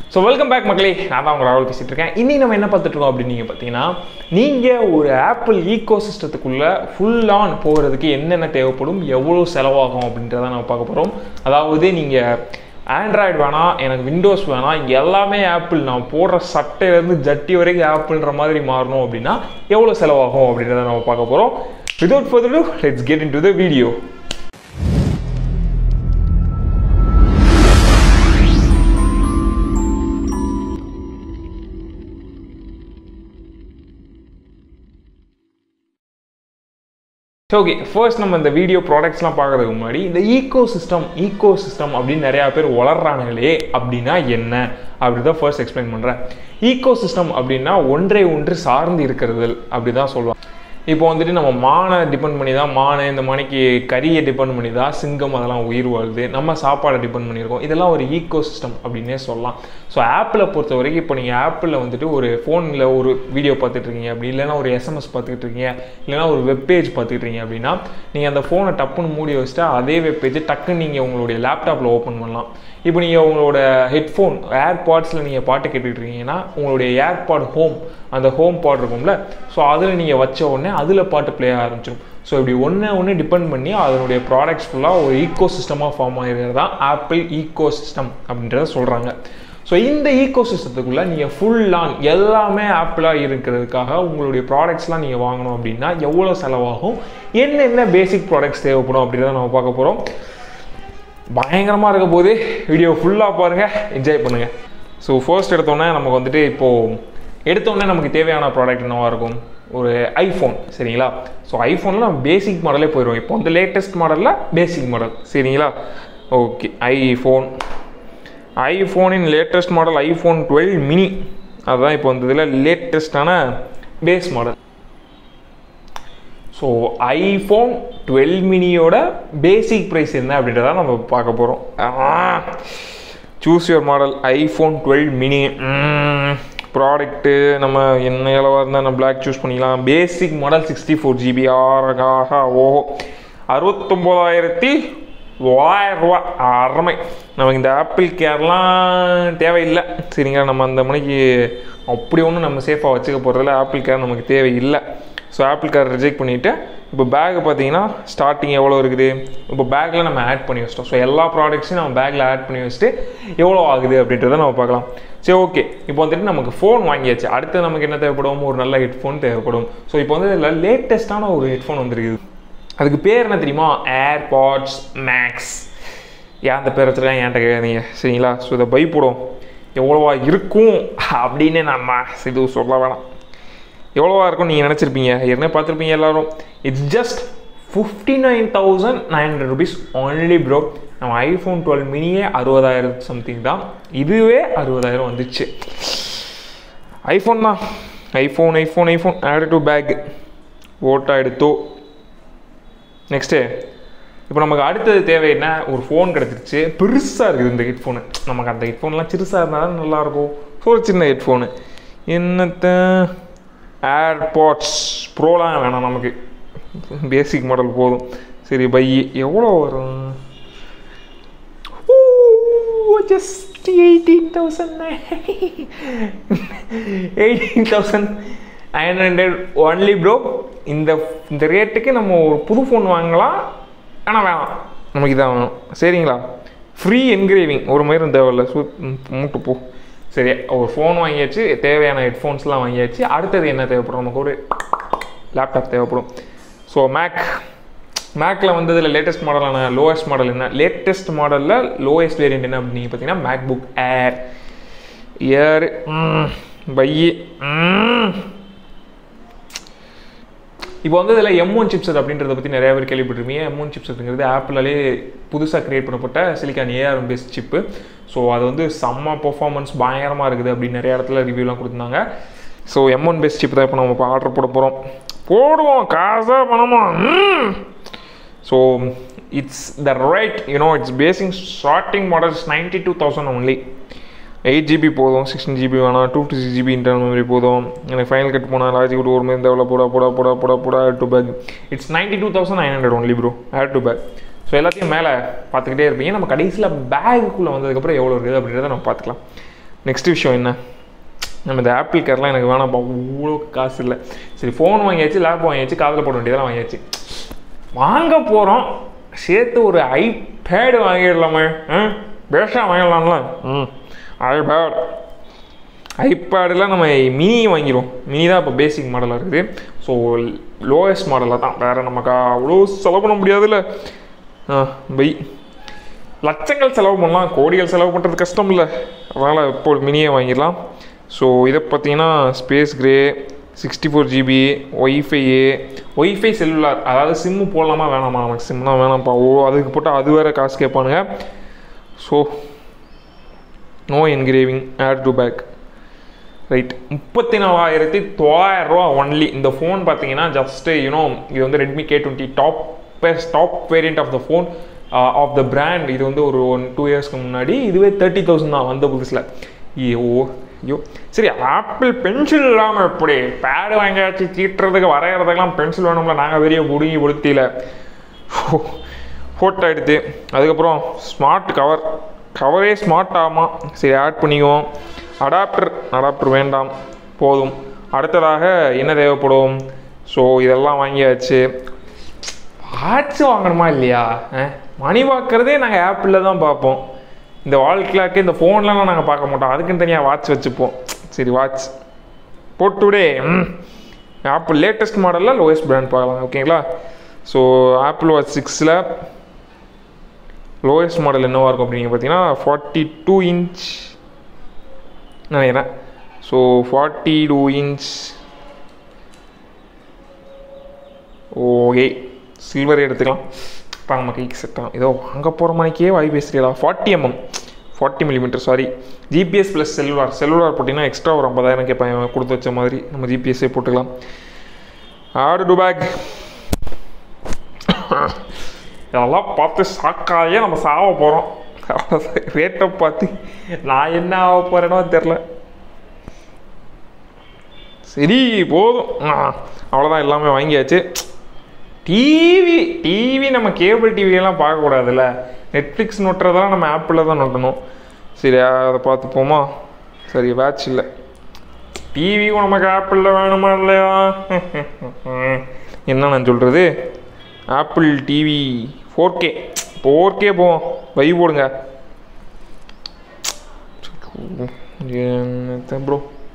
so welcome back மக்களே நான் தான் உங்க ராகுல் பேசிட்டு இருக்கேன் இன்னைக்கு நம்ம என்ன பார்த்துட்டு இருக்கோம் அப்படின்னு நீங்கள் பார்த்தீங்கன்னா நீங்கள் ஒரு ஆப்பிள் ஈகோ சிஸ்டத்துக்குள்ளே ஃபுல் ஆன் போகிறதுக்கு என்னென்ன தேவைப்படும் எவ்வளோ செலவாகும் அப்படின்றத நம்ம பார்க்க போகிறோம் அதாவது நீங்கள் ஆண்ட்ராய்டு வேணாம் எனக்கு விண்டோஸ் வேணாம் இங்கே எல்லாமே ஆப்பிள் நான் போடுற சட்டையிலேருந்து ஜட்டி வரைக்கும் ஆப்பிள்ன்ற மாதிரி மாறணும் அப்படின்னா எவ்வளோ செலவாகும் அப்படின்றத நம்ம பார்க்க போகிறோம் without further ado let's get into the video okay first நம்ம இந்த வீடியோ ப்ராடக்ட்ஸ்லாம் பார்க்கறதுக்கு முன்னாடி இந்த ஈகோ சிஸ்டம் ஈகோ சிஸ்டம் அப்படின்னு நிறையா பேர் வளர்றானுங்களே அப்படின்னா என்ன அப்படி தான் ஃபர்ஸ்ட் எக்ஸ்பிளைன் பண்ணுறேன் ஈகோ சிஸ்டம் அப்படின்னா ஒன்றை ஒன்று சார்ந்து இருக்கிறது அப்படி தான் சொல்லுவாங்க இப்போ வந்துட்டு நம்ம மானை டிபெண்ட் பண்ணி தான் மானை இந்த மணிக்கு கறியை டிபெண்ட் பண்ணி தான் சிங்கம் அதெல்லாம் உயிர் வாழுது நம்ம சாப்பாடை டிபெண்ட் பண்ணியிருக்கோம் இதெல்லாம் ஒரு ஈகோ சிஸ்டம் அப்படின்னே சொல்லலாம் ஸோ ஆப்பிளை பொறுத்த வரைக்கும் இப்போ நீங்கள் ஆப்பிளில் வந்துட்டு ஒரு ஃபோனில் ஒரு வீடியோ பார்த்துட்டு இருக்கீங்க அப்படி இல்லைன்னா ஒரு எஸ்எம்எஸ் பார்த்துக்கிட்டு இருக்கீங்க இல்லைன்னா ஒரு வெப்பேஜ் பார்த்துக்கிட்டு இருக்கீங்க அப்படின்னா நீங்கள் அந்த ஃபோனை டப்புன்னு மூடி வச்சுட்டா அதே வெப்பேஜை டக்குன்னு நீங்கள் உங்களுடைய லேப்டாப்பில் ஓப்பன் பண்ணலாம் இப்போ நீங்கள் உங்களோட ஹெட்ஃபோன் ஏர்பாட்ஸில் நீங்கள் பாட்டு கேட்டுக்கிட்டு இருக்கீங்கன்னா உங்களுடைய ஏர்பாட் ஹோம் அந்த ஹோம் பாட் இருக்கும்ல ஸோ அதில் நீங்கள் வச்ச உடனே அதில் பாட்டு ப்ளே ஆரம்பிச்சிடும் ஸோ இப்படி ஒன்று ஒன்று டிபெண்ட் பண்ணி அதனுடைய ப்ராடக்ட்ஸ் ஃபுல்லாக ஒரு ஈக்கோ சிஸ்டமாக ஃபார்ம் ஆகிருக்கிறது தான் ஆப்பிள் ஈக்கோ சிஸ்டம் அப்படின்றத சொல்கிறாங்க ஸோ இந்த ஈக்கோ சிஸ்டத்துக்குள்ளே நீங்கள் ஃபுல் ஆன் எல்லாமே ஆப்பிளாக இருக்கிறதுக்காக உங்களுடைய ப்ராடக்ட்ஸ்லாம் நீங்கள் வாங்கணும் அப்படின்னா எவ்வளோ செலவாகும் என்னென்ன பேசிக் ப்ராடக்ட்ஸ் தேவைப்படும் அப்படின்றத நம்ம பார்க்க போகிறோம் பயங்கரமாக இருக்க போது வீடியோ ஃபுல்லாக பாருங்கள் என்ஜாய் பண்ணுங்கள் ஸோ ஃபர்ஸ்ட் எடுத்தோன்னே நமக்கு வந்துட்டு இப்போது எடுத்தோடனே நமக்கு தேவையான ப்ராடக்ட் என்னவாக இருக்கும் ஒரு ஐஃபோன் சரிங்களா ஸோ ஐஃபோனில் நம்ம பேசிக் மாடலே போயிடுவோம் இப்போ வந்து லேட்டஸ்ட் மாடலில் பேசிக் மாடல் சரிங்களா ஓகே ஐஃபோன் ஐஃபோனின் latest model iPhone twelve mini அதுதான் இப்போ வந்து இதில் லேட்டஸ்டான base model so iPhone twelve மினியோட பேசிக் ப்ரைஸ் என்ன அப்படின்றத நம்ம பார்க்க போகிறோம் choose your model iPhone twelve mini product நம்ம என்ன அளவாக இருந்தால் நம்ம பிளாக் சூஸ் பண்ணிக்கலாம் basic model sixty four GB ஆறகாக ஓஹோ அறுபத்தொம்போதாயிரத்தி தொள்ளாயிரம் ரூபா அருமை நமக்கு இந்த ஆப்பிள் கேர்லாம் தேவையில்லை சரிங்களா நம்ம அந்த மணிக்கு அப்படி ஒன்றும் நம்ம சேஃபாக வச்சுக்க போகிறதில்ல ஆப்பிள் கேர் நமக்கு தேவையில்லை ஸோ ஆப்பிள் கார் ரிஜெக்ட் பண்ணிவிட்டு இப்போ பேக்கு பார்த்தீங்கன்னா ஸ்டார்டிங் எவ்வளோ இருக்குது இப்போ பேக்கில் நம்ம ஆட் பண்ணி வச்சிட்டோம் ஸோ எல்லா ப்ராடக்ட்ஸையும் நம்ம பேக்கில் ஆட் பண்ணி வச்சுட்டு எவ்வளோ ஆகுது அப்படின்றத நம்ம பார்க்கலாம் சரி ஓகே இப்போ வந்துட்டு நமக்கு ஃபோன் வாங்கியாச்சு அடுத்து நமக்கு என்ன தேவைப்படும் ஒரு நல்ல ஹெட்ஃபோன் தேவைப்படும் ஸோ இப்போ வந்து இதில் லேட்டஸ்ட்டான ஒரு ஹெட்ஃபோன் வந்துருக்குது அதுக்கு பேர் என்ன தெரியுமா ஏர்பாட்ஸ் மேக்ஸ் ஏன் அந்த பேர் வச்சுருக்காங்க என்கிட்ட கேட்காதீங்க சரிங்களா ஸோ இதை பயப்படும் எவ்வளோவா இருக்கும் அப்படின்னு நம்ம இது சொல்ல வேணாம் எவ்வளோவா இருக்கும் நீங்கள் நினச்சிருப்பீங்க ஏற்கனவே பார்த்துருப்பீங்க எல்லாரும் it's just fifty nine thousand nine hundred rupees only bro நம்ம ஐஃபோன் டுவெல் மினியே அறுபதாயிரம் சம்திங் தான் இதுவே அறுபதாயிரம் வந்துச்சு ஐஃபோன் தான் iPhone iPhone iPhone add to bag ஓட்டா எடுத்தோ நெக்ஸ்ட்டு இப்போ நமக்கு அடுத்தது தேவை என்ன ஒரு ஃபோன் கிடச்சிருச்சு பெருசாக இருக்குது இந்த ஹெட்ஃபோனு நமக்கு அந்த ஹெட்ஃபோன்லாம் சிறுசாக இருந்தால் தான் நல்லாயிருக்கும் ஸோ ஒரு சின்ன ஹெட்ஃபோனு என்னத்த ஏர்பாட்ஸ் ப்ரோலாம் வேணாம் நமக்கு பேசிக் மாடல் போதும் சரி பை எவ்வளோ வரும் just eighteen thousand eighteen thousand nine hundred only bro இந்த இந்த ரேட்டுக்கு நம்ம ஒரு புது ஃபோன் வாங்கலாம் ஆனால் வேணாம் நமக்கு இதான் வேணும் சரிங்களா ஃப்ரீ என்கிரேவிங் ஒரு மயிரும் தேவையில்ல சூ மூட்டு போ சரி ஒரு ஃபோன் வாங்கியாச்சு தேவையான ஹெட்ஃபோன்ஸ்லாம் வாங்கியாச்சு அடுத்தது என்ன தேவைப்படும் நமக்கு ஒரு லேப்டாப் தேவைப்படும் ஸோ மேக் மேக்கில் வந்து இதில் லேட்டஸ்ட் மாடலான லோவஸ்ட் மாடல் என்ன லேட்டஸ்ட் மாடலில் லோவஸ்ட் வேரியன்ட் என்ன அப்படின்னு பார்த்தீங்கன்னா மேக் புக் ஏர் ஏர் பையி இப்போ வந்து இதில் எம் ஒன் சிப்செட் அப்படின்றத பற்றி நிறைய பேர் கேள்விப்பட்டிருப்பீங்க எம் ஒன் சிப்செட்டுங்கிறது ஆப்பிளாலே புதுசாக க்ரியேட் பண்ணப்பட்ட silicon ARM based chip so அது வந்து செம்ம பர்ஃபார்மன்ஸ் பயங்கரமாக இருக்குது அப்படின்னு நிறைய இடத்துல ரிவ்யூலாம் கொடுத்துருந்தாங்க so M one based chip தான் இப்போ நம்ம இப்போ ஆர்டர் போட போகிறோம் போடுவோம் காசாக பணமா so it's the right you know it's basing starting models ninety two thousand only eight GB போதும் சிக்ஸ்டீன் ஜிபி வேணாம் two fifty six GB internal memory போதும் எனக்கு ஃபைனல் கட் போனால் லாஜிக் விட்டு ஒரு மாதிரி தேவையில்ல போடா போடா போடா போடா போடா add to bag it's ninety two thousand nine hundred only bro add to bag so எல்லாத்தையும் மேலே பார்த்துக்கிட்டே இருப்பீங்க நம்ம கடைசியில் பேக்குள்ளே வந்ததுக்கப்புறம் எவ்வளோ இருக்குது அப்படின்றத நம்ம பார்த்துக்கலாம் நெக்ஸ்ட் விஷயம் என்ன நம்ம இந்த ஆப்பிள் கேர்லாம் எனக்கு வேணாம்ப்பா அவ்வளோ காசு இல்லை சரி ஃபோன் வாங்கியாச்சு லேப் வாங்கியாச்சு காதில் போட வேண்டியதெல்லாம் வாங்கியாச்சு வாங்க போகிறோம் சேர்த்து ஒரு ஐபேடு வாங்கிடலாமே ஆ பேஷா வாங்கிடலாம்ல ம் ஐபேட் ஐபேடில் நம்ம மினி வாங்கிடுவோம் மினி தான் இப்போ பேசிக் மாடலாக இருக்குது ஸோ லோயஸ்ட் மாடலாக தான் வேறு நமக்கு அவ்வளோ செலவு பண்ண முடியாதுல்ல ஆ பை லட்சங்கள் செலவு பண்ணலாம் கோடிகள் செலவு பண்ணுறது கஷ்டம் இல்லை அதனால் இப்போ மினியே வாங்கிடலாம் ஸோ இதை பார்த்தீங்கன்னா space grey sixty four GB ஒய்ஃபையே ஒய்ஃபை செல்லுலார் அதாவது சிம்மு போடலாமா வேணாமா நமக்கு சிம்னா வேணாம்ப்பா ஓ அதுக்கு போட்டால் அது வேறு காசு கேட்பானுங்க so no engraving add to bag right முப்பத்தி நாலாயிரத்தி தொள்ளாயிரம் ரூபா ஒன்லி இந்த ஃபோன் பார்த்தீங்கன்னா ஜஸ்ட்டு யூனோ இது வந்து Redmi K twenty top best top variant of the phone of the brand இது வந்து ஒரு ஒன் டூ இயர்ஸ்க்கு முன்னாடி இதுவே தேர்ட்டி தௌசண்ட் தான் வந்த புதுசில் ஐயோ ஐயோ சரி ஆப்பிள் பென்சில் இல்லாமல் எப்படி பேடு வாங்கியாச்சு தீட்டுறதுக்கு வரைகிறதுக்கெல்லாம் பென்சில் வேணும்ல நாங்கள் பெரிய முடுங்கி உளுத்தியில் ஃபோட்டோ எடுத்து அதுக்கப்புறம் ஸ்மார்ட் கவர் கவரே ஸ்மார்ட் ஆமாம் சரி ஆட் பண்ணிக்குவோம் அடாப்டர் அடாப்டர் வேண்டாம் போதும் அடுத்ததாக என்ன தேவைப்படும் ஸோ இதெல்லாம் வாங்கியாச்சு வாட்ச் வாங்கணுமா இல்லையா அஹ், மணி பார்க்குறதே நாங்கள் ஆப்பிளில் தான் பார்ப்போம் இந்த வால் கிளாக்கு இந்த ஃபோன்லாம் நாங்கள் பார்க்க மாட்டோம் அதுக்குன்னு தனியாக வாட்ச் வச்சுப்போம் சரி வாட்ச் போட் டுடே ஆப்பிள் லேட்டஸ்ட் மாடலில் லோயஸ்ட் பிராண்ட் பார்க்கலாம் ஓகேங்களா ஸோ ஆப்பிள் வாட்ச் சிக்ஸில் லோயஸ்ட் மாடல் என்னவா இருக்கும் அப்படிங்க பார்த்தீங்கன்னா ஃபார்ட்டி டூ இன்ச் நினைக்கிறேன் so forty two inch okay silver எடுத்துக்கலாம் இப்போ நம்ம கைக்கு செட் ஆகும் ஏதோ வாங்க போகிற மணிக்கே வாய் பேசுகிறீங்களா forty mm forty millimetre sorry GPS plus cellular cellular போட்டிங்கன்னா எக்ஸ்ட்ரா ஒரு ஐம்பதாயிரம் கேட்பேன் இவன் கொடுத்து வச்ச மாதிரி நம்ம ஜிபிஎஸ்ஸே போட்டுக்கலாம் ஆடு டு பேக் இதெல்லாம் பார்த்து ஷாக்காயே நம்ம சாவ போகிறோம் ரேட்டை பார்த்து நான் என்ன ஆக போகிறேனோ தெரில சரி போதும் ஆ, அவ்வளோதான் எல்லாமே வாங்கியாச்சு டிவி டிவி நம்ம கேபிள் டிவியெல்லாம் பார்க்கக்கூடாதுல்ல நெட்ஃப்ளிக்ஸ் நோட்டுறதெல்லாம் நம்ம ஆப்பிளில் தான் நோட்டணும் சரி அதை பார்த்துப்போமா சரி வேட்ச் இல்லை டிவியும் நமக்கு ஆப்பிளில் வேணுமா இல்லையா என்ன நான் சொல்கிறது Apple TV four K four K போவோம் வை போடுங்க bro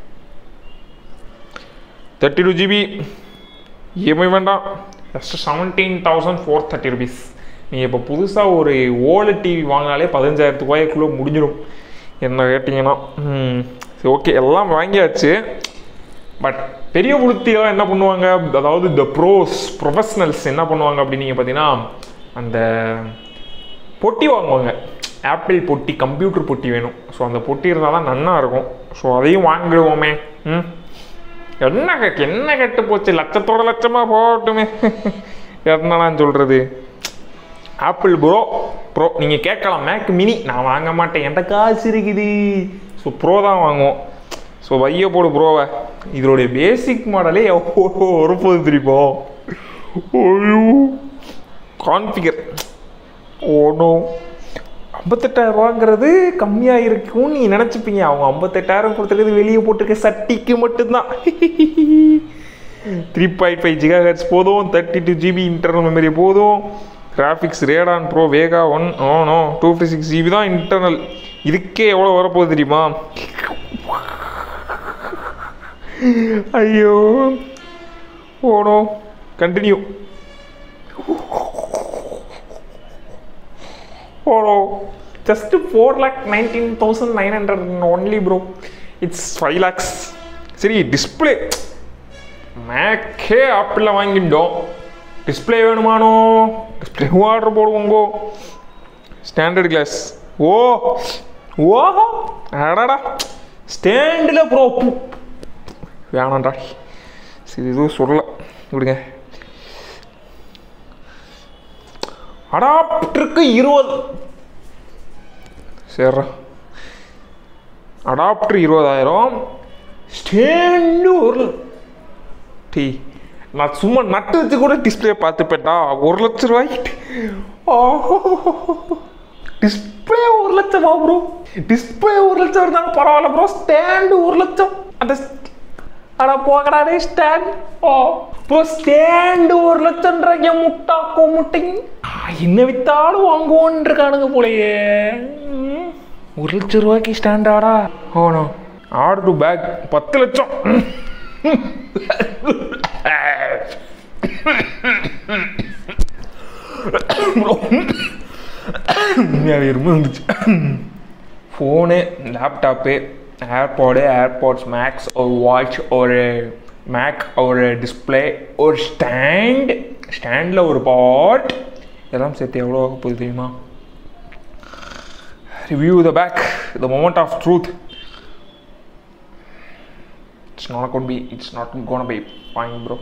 thirty two GB EMI வேண்டாம் just seventeen thousand four thirty rupees நீங்கள் இப்போ புதுசாக ஒரு ஓல்டு டிவி வாங்கினாலே பதினஞ்சாயிரத்து ரூபாய்க்குள்ளே முடிஞ்சிடும் என்ன கேட்டிங்கன்னா ம், சரி ஓகே எல்லாம் வாங்கியாச்சு பட் பெரிய புளுத்திலாம் என்ன பண்ணுவாங்க அதாவது இந்த ப்ரோஸ் ப்ரொஃபஷனல்ஸ் என்ன பண்ணுவாங்க அப்படின்னு நீங்கள் பார்த்தீங்கன்னா அந்த பொட்டி வாங்குவாங்க ஆப்பிள் பொட்டி கம்ப்யூட்டர் பொட்டி வேணும் ஸோ அந்த பொட்டி இருந்தால் தான் நன்னா இருக்கும் ஸோ அதையும் வாங்கிடுவோமே ம் என்ன கட்டு என்ன கெட்டு போச்சு லட்சத்தோட லட்சமாக போகட்டுமே என்ன நான் சொல்கிறது ஆப்பிள் ப்ரோ ப்ரோ நீங்கள் கேட்கலாம் மேக் மினி நான் வாங்க மாட்டேன் எந்த காசு இருக்குது ஸோ ப்ரோ தான் வாங்குவோம் ஸோ வைய போடு ப்ரோவை இதோடைய பேசிக் மாடலே எவ்வளோ வரப்போகுது தெரியுமோ ஐயோ கான்ஃபிகர் ஓனோ ஐம்பத்தெட்டாயிரம் ரூபாங்கிறது கம்மியாக இருக்கும்னு நீ நினச்சிப்பீங்க அவங்க ஐம்பத்தெட்டாயிரம் கொடுத்துருக்கிறது வெளியே போட்டிருக்க சட்டிக்கு மட்டும்தான் three point five gigahertz போதும் thirty two GB internal memory போதும் graphics Radeon pro Vega one oh no two fifty six GB தான் இன்டர்னல் இதுக்கே எவ்வளோ வரப்போகுது தெரியுமா ஐயோ oh no continue oh no just four lakh nineteen thousand nine hundred only bro it's five lakhs சரி display மேக்கே ஆப்பிளில் வாங்கிட்டோம் டிஸ்பிளே வேணுமானோ டிஸ்பிளேவும் ஆர்டர் போடுவோங்கோ ஸ்டாண்டர்ட் கிளாஸ் ஓ ஓஹோ அடடா ஸ்டாண்டில் ப்ரோ வேணாம்டா சரி எதுவும் சொல்லல விடுங்க அடாப்டருக்கு இருபது சரிடா அடாப்டர் இருபதாயிரம் ஸ்டாண்டு ஒரு டீ நான் சும்மா நட்டு வச்சு கூட டிஸ்பிளே பார்த்துப்பேன்டா ஒரு லட்ச ரூபாய்க்கு டிஸ்பிளே ஒரு ஒரு லட்சமா ப்ரோ டிஸ்பிளே ஒரு லட்சம் இருந்தாலும் பரவாயில்ல ப்ரோ ஸ்டாண்டு ஒரு லட்சம் அந்த அட போகடா டே ஸ்டாண்ட் ஓ ப்ரோ ஸ்டாண்டு ஒரு லட்சம்ன்றாங்க முட்டாக்கோ முட்டைங்க என்ன வித்தாலும் வாங்குவோன்னு இருக்கானுங்க போலயே ம், ஒரு லட்சம் ரூபாய்க்கு ஸ்டாண்டாடா ஓனோ ஆர்டர் டு பேக் பத்து லட்சம் உண்மையாகவே இருமல் வந்துச்சு phone laptop AirPod AirPods Max ஒரு வாட்ச் ஒரு மேக் ஒரு டிஸ்பிளே ஒரு ஸ்டாண்ட் ஸ்டாண்டில் ஒரு பாட் இதெல்லாம் சேர்த்து எவ்வளோ ஆக போகுது தெரியுமா review the bag the moment of truth it's not gonna be it's not gonna be fine bro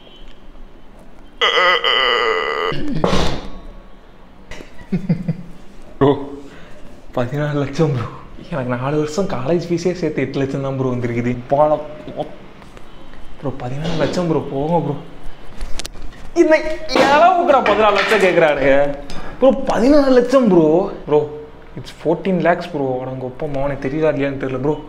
bro பதினாலு லட்சம் ப்ரோ எனக்கு நாலு வருஷம் காலேஜ் ஃபீஸே சேர்த்து எட்டு லட்சம் தான் ப்ரோ வந்திருக்குது போல ப்ரோ பதினாலு லட்சம் ப்ரோ போங்க ப்ரோ இந்த அளவுக்குடா பதினாலு லட்சம் கேட்குறாருங்க ப்ரோ பதினாலு லட்சம் bro bro it's fourteen lakhs bro உனக்கு ஒப்ப மோனே தெரியுதா இல்லையான்னு தெரியல ப்ரோ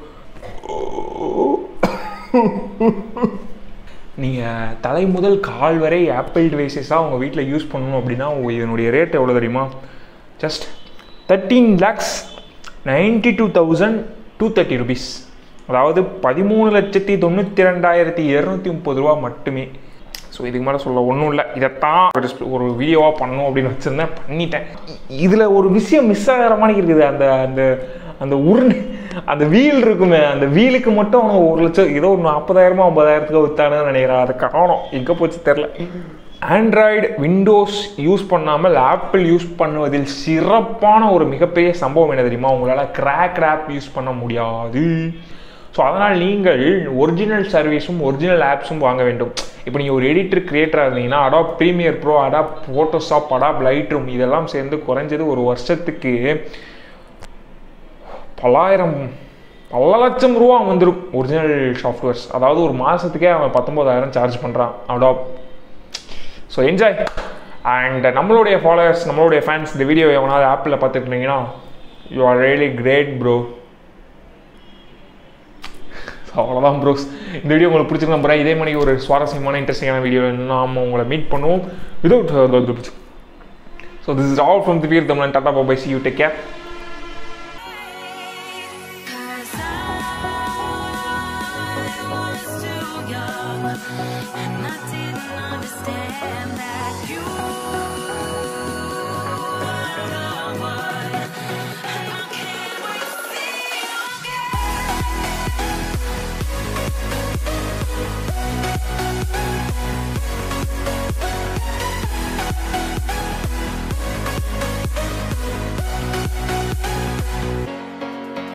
நீங்கள் தலை முதல் கால் வரை ஆப்பிள் டிவைசஸாக உங்கள் வீட்டில் யூஸ் பண்ணணும் அப்படின்னா உங்க- இதனுடைய ரேட் எவ்வளோ தெரியுமா just thirteen lakhs ninety two thousand two thirty rupees அதாவது பதிமூணு லட்சத்தி தொண்ணூற்றி ரெண்டாயிரத்தி இரநூத்தி முப்பது ரூபா மட்டுமே ஸோ இதுக்கு மேலே சொல்ல ஒன்றும் இல்லை இதைத்தான் ஒரு dis- ஒரு வீடியோவாக பண்ணணும் அப்படின்னு வச்சுருந்தேன் பண்ணிட்டேன் இதில் ஒரு விஷயம் மிஸ் ஆகிற மாதிரி இருக்குது அந்த அந்த அந்த உருண்டு அந்த வீல் இருக்குமே அந்த வீலுக்கு மட்டும் அவன் ஒரு லட்சம் ஏதோ ஒரு நாற்பதாயிரமா ஐம்பதாயிரத்துக்கு வித்தானுன்னு நினைக்கிறேன் அதை காணும் எங்கே போச்சு தெரில ஆண்ட்ராய்டு விண்டோஸ் யூஸ் பண்ணாமல் ஆப்பிள் யூஸ் பண்ணுவதில் சிறப்பான ஒரு மிகப்பெரிய சம்பவம் என்ன தெரியுமா உங்களால் கிராக் ஆப் யூஸ் பண்ண முடியாது ஸோ அதனால் நீங்கள் ஒரிஜினல் சர்வீஸும் ஒரிஜினல் ஆப்ஸும் வாங்க வேண்டும் இப்போ நீங்கள் ஒரு எடிட்டர் கிரியேட்டராக இருந்தீங்கன்னா Adobe Premiere Pro Adobe Photoshop Adobe Lightroom இதெல்லாம் சேர்ந்து குறைஞ்சது ஒரு வருஷத்துக்கு பல்லாயிரம் பல லட்சம் ரூபா வந்துடும் ஒரிஜினல் சாஃப்ட்வேர்ஸ் அதாவது ஒரு மாதத்துக்கே அவன் பத்தொம்போதாயிரம் சார்ஜ் பண்ணுறான் அடாப் ஸோ என்ஜாய் அண்ட் நம்மளுடைய ஃபாலோவர்ஸ் நம்மளுடைய ஃபேன்ஸ் இந்த வீடியோ எவனாவது ஆப்பில் பார்த்துட்டு இருந்தீங்கன்னா you are really great bro அவ்வளோதான் ப்ரோஸ் இந்த வீடியோ உங்களுக்கு பிடிச்சிருந்தா நம்புறேன் இதே மாதிரி ஒரு சுவாரஸ்யமான இன்ட்ரெஸ்டிங்கான வீடியோ நாம உங்களை மீட் பண்ணுவோம் without so this is all from the Veer Tamizhan tata bye bye see you take care Cause I was too young and I didn't understand that you